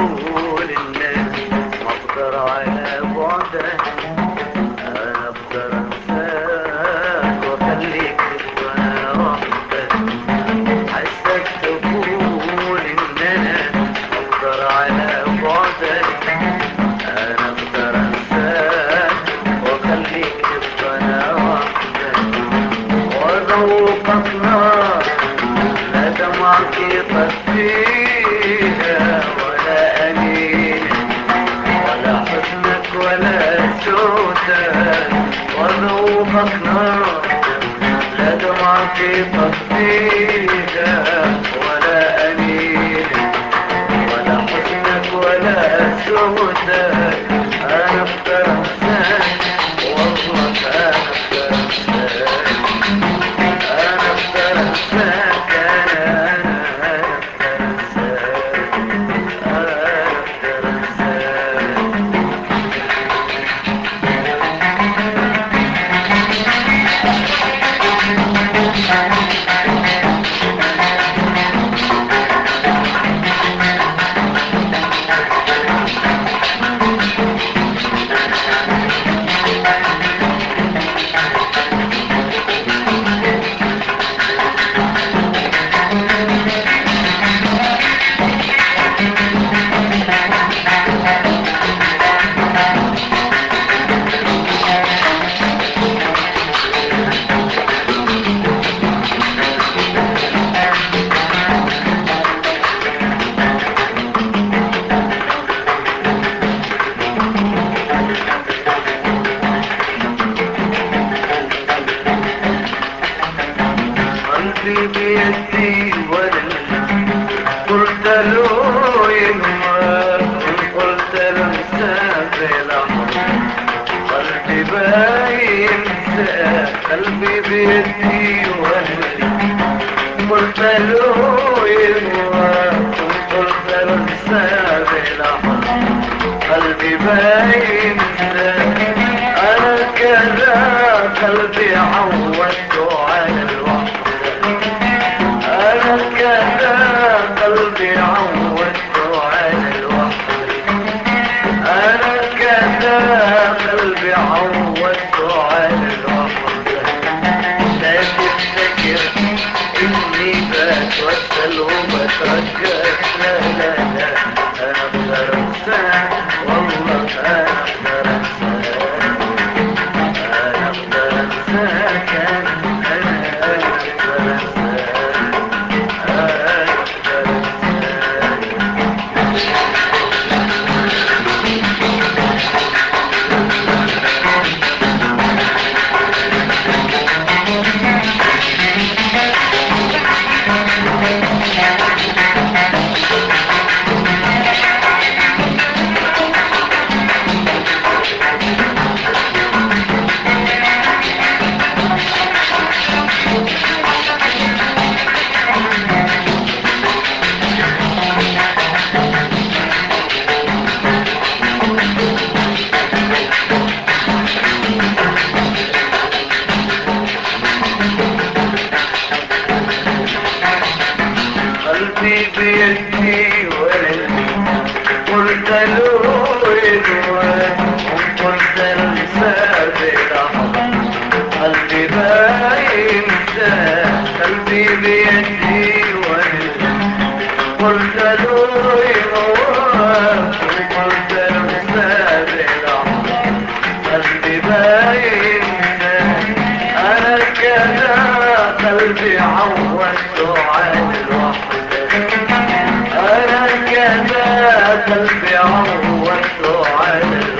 تقول الناس ما اقدر على بعدك انا اقدر انساك واخليك وانا وحدك حسك تقول ان انا اقدر على بعدك انا اقدر انساك واخليك وانا وحدك وذوقك نار لا دمعك يطفيها ولا أنين ولا حزنك ولا سودك وذوقك نار لا دمعك يطفيها ولا أنين ولا حزنك ولا سودك أنا أقدر أنساك والله أنا أقدر أنساك أنا أقدر أنساك أنا أنا أقدر أنساك أنا أقدر أنساك قلبي بيدي ولا قلت له ينمر قلت له مسافر الأحمر قلبي باين قلبي بيدي ولا قلت له ينمر قلت له مسافر الأحمر قلبي باين أنا كذا قلبي عودته على الوحدة أنا كذا قلبي عودته على الوحدة أنا كذا قلبي عودته على الوحدة لا تفتكر إني بتوسل وبترجاك لا لا لا أنا أقدر أنساك والله أنا أقدر أنساك أنا أقدر أنساك أنا أنا أقدر أنساك أنا أقدر أنساك قلبي بيدي ولدي قلت له يدوان قلت له مسافر قلبي باين قلبي بيدي ولدي قلت له يدوان قلت له مسافر قلبي باين انا كذا قلبي عودته على الوحدة انا كذا قلبي عودته على الوحدة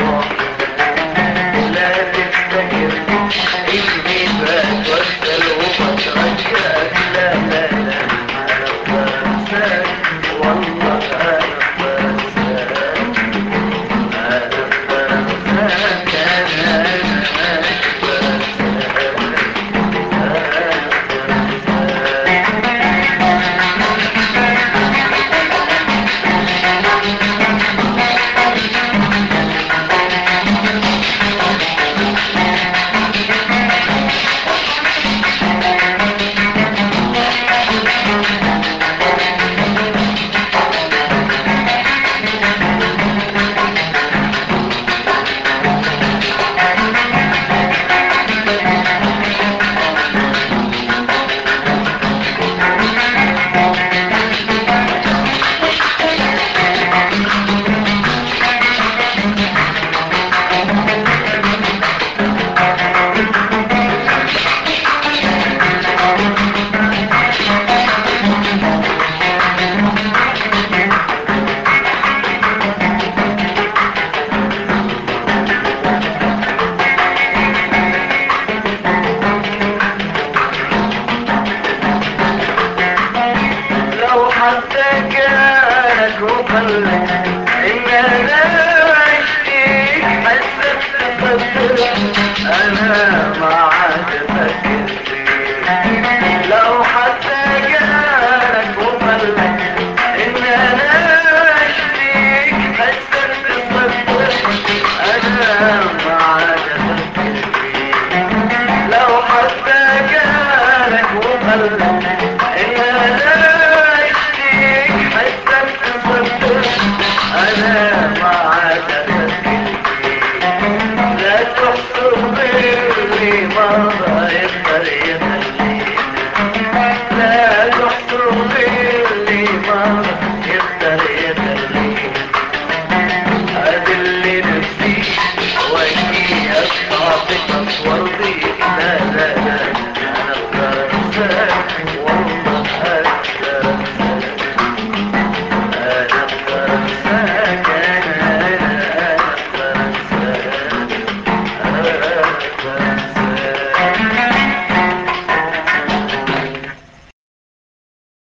وجهي أصحابك أصور